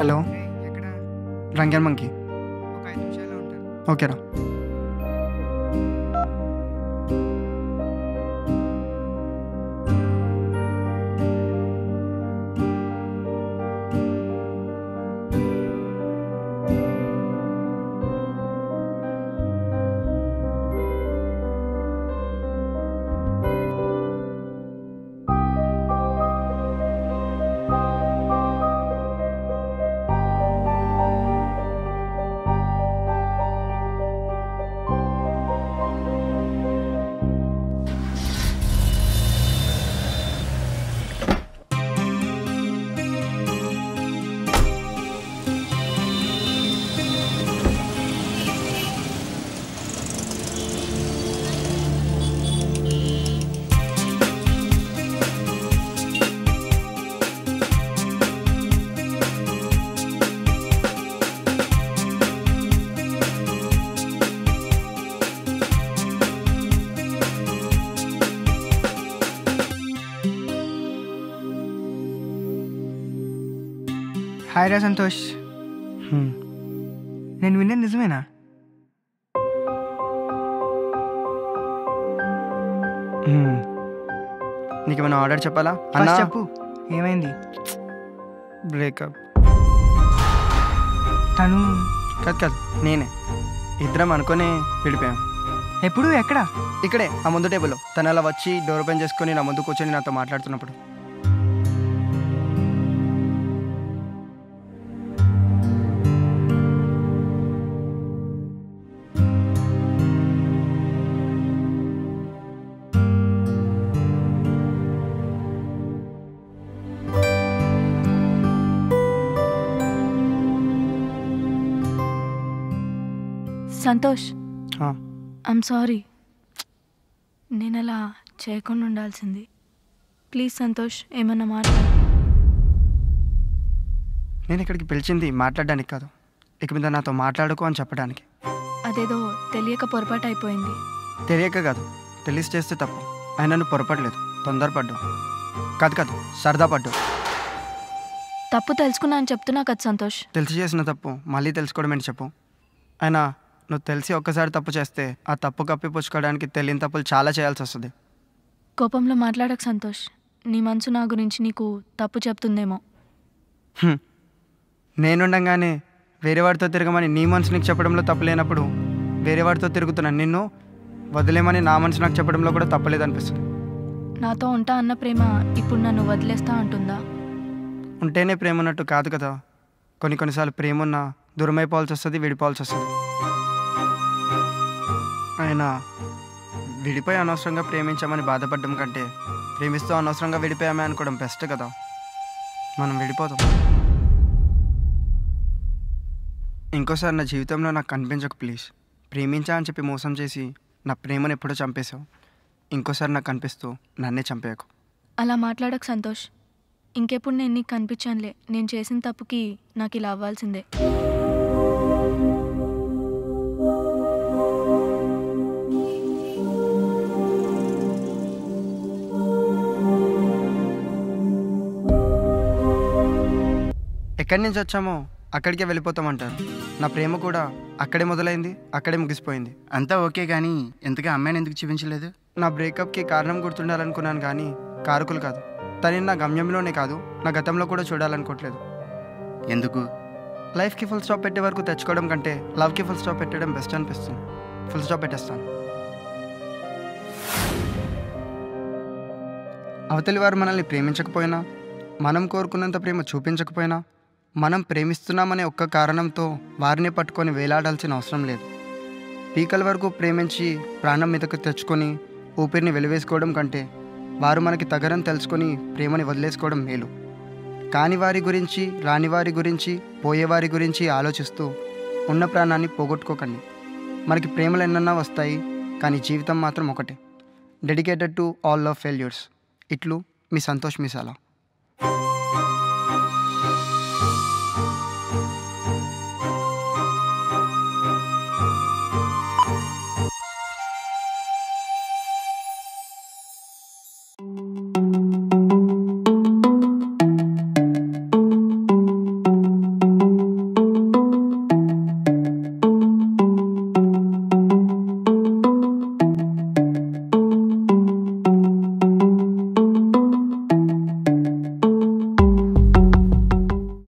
Hello రేయ్, ఎక్కడ రంగన్ మంకి ఒక ఐదు నిమిషాల్లో ఉంటాను ఓకేరా హాయ్ రా సంతోష్ హ్మ్. నేను విన్నది నిజమేనా హ్మ్. నీకేమైనా ఆర్డర్ చెప్పాలా ఫస్ట్ అన్నా చెప్పు ఏమైంది బ్రేకప్ తను కాదు కాదు నేనే ఇద్దరం అనుకొని విడిపోయాం ఎప్పుడు ఎక్కడ ఇక్కడే ఆ ముందు టేబుల్లో తను అలా వచ్చి డోర్ ఓపెన్ చేసుకొని నా ముందు కూర్చొని నాతో మాట్లాడుతున్నప్పుడు సంతోష్ ఆ, ఐమ్ సారీ నేను అలా చేయకుండా ఉండాల్సింది ప్లీజ్ సంతోష్ ఏమన్నా మాట్లాడు నేను ఇక్కడికి పిలిచింది మాట్లాడడానికి కాదు ఇక మీద నాతో మాట్లాడుకో అని చెప్పడానికి అదేదో తెలియక పొరపాటు అయిపోయింది తెలియక కాదు తెలిసి చేస్తే తప్పు ఆయన నన్ను పొరపడలేదు తొందరపడ్డావు కాదు కాదు సరదా పడ్డావు తప్పు తెలుసుకున్నా అని చెప్తున్నా కదా సంతోష్ తెలిసి చేసిన తప్పు మళ్ళీ తెలుసుకోవడం ఏంటి చెప్పు అయినా నువ్వు తెలిసి ఒక్కసారి తప్పు చేస్తే ఆ తప్పు కప్పిపుచ్చుకోవడానికి తెలియని తప్పులు చాలా చేయాల్సి వస్తుంది కోపంలో మాట్లాడక సంతోష్ నీ మనసు నా గురించి నీకు తప్పు చెప్తుందేమో హ్మ్. నేనుండగానే వేరే వాడితో తిరగమని నీ మనసు నీకు చెప్పడంలో తప్పు లేనప్పుడు వేరే వాడితో తిరుగుతున్నాను నిన్ను వదిలేమని నా మనసు నాకు చెప్పడంలో కూడా తప్పలేదు అనిపిస్తుంది నాతో ఉంటా అన్న ప్రేమ ఇప్పుడు నన్ను వదిలేస్తా అంటుందా ఉంటేనే ప్రేమ ఉన్నట్టు కాదు కదా కొన్ని కొన్నిసార్లు ప్రేమ ఉన్నా దూరం అయిపోవాల్సి వస్తుంది విడిపోవాల్సి వస్తుంది అయినా విడిపోయి అనవసరంగా ప్రేమించామని బాధపడడం కంటే ప్రేమిస్తూ అనవసరంగా విడిపోయామే అనుకోవడం బెస్ట్ కదా మనం విడిపోతాం ఇంకోసారి నా జీవితంలో నాకు కనిపించకు ప్లీజ్ ప్రేమించా అని చెప్పి మోసం చేసి నా ప్రేమను ఎప్పుడో చంపేశావు ఇంకోసారి నాకు కనిపిస్తూ నన్నే చంపేయకు అలా మాట్లాడక సంతోష్ ఇంకెప్పుడు నేను నీకు కనిపించానులే నేను చేసిన తప్పుకి నాకు ఇలా అవ్వాల్సిందే ఎక్కడి నుంచి వచ్చామో అక్కడికే వెళ్ళిపోతామంటారు నా ప్రేమ కూడా అక్కడే మొదలైంది అక్కడే ముగిసిపోయింది అంతా ఓకే కానీ ఎంతగా అమ్మాయిని ఎందుకు చూపించలేదు నా బ్రేకప్కి కారణం గుర్తుండాలనుకున్నాను కానీ కారకులు కాదు తనని నా గమ్యంలోనే కాదు నా గతంలో కూడా చూడాలనుకోవట్లేదు ఎందుకు లైఫ్కి ఫుల్ స్టాప్ పెట్టే వరకు తెచ్చుకోవడం కంటే లవ్కి ఫుల్ స్టాప్ పెట్టడం బెస్ట్ అనిపిస్తుంది ఫుల్ స్టాప్ పెట్టేస్తాను అవతలి వారు మనల్ని ప్రేమించకపోయినా మనం కోరుకున్నంత ప్రేమ చూపించకపోయినా మనం ప్రేమిస్తున్నామనే ఒక్క కారణంతో వారిని పట్టుకొని వేలాడాల్సిన అవసరం లేదు పీకల వరకు ప్రేమించి ప్రాణం మీదకు తెచ్చుకొని ఊపిరిని వెలివేసుకోవడం కంటే వారు మనకి తగరని తెలుసుకొని ప్రేమని వదిలేసుకోవడం మేలు కాని వారి గురించి రాని వారి గురించి పోయేవారి గురించి ఆలోచిస్తూ ఉన్న ప్రాణాన్ని పోగొట్టుకోకండి మనకి ప్రేమలు ఎన్నన్నా వస్తాయి కానీ జీవితం మాత్రం ఒకటే dedicated to all of failures ఇట్లు మీ సంతోష్ మిసాలా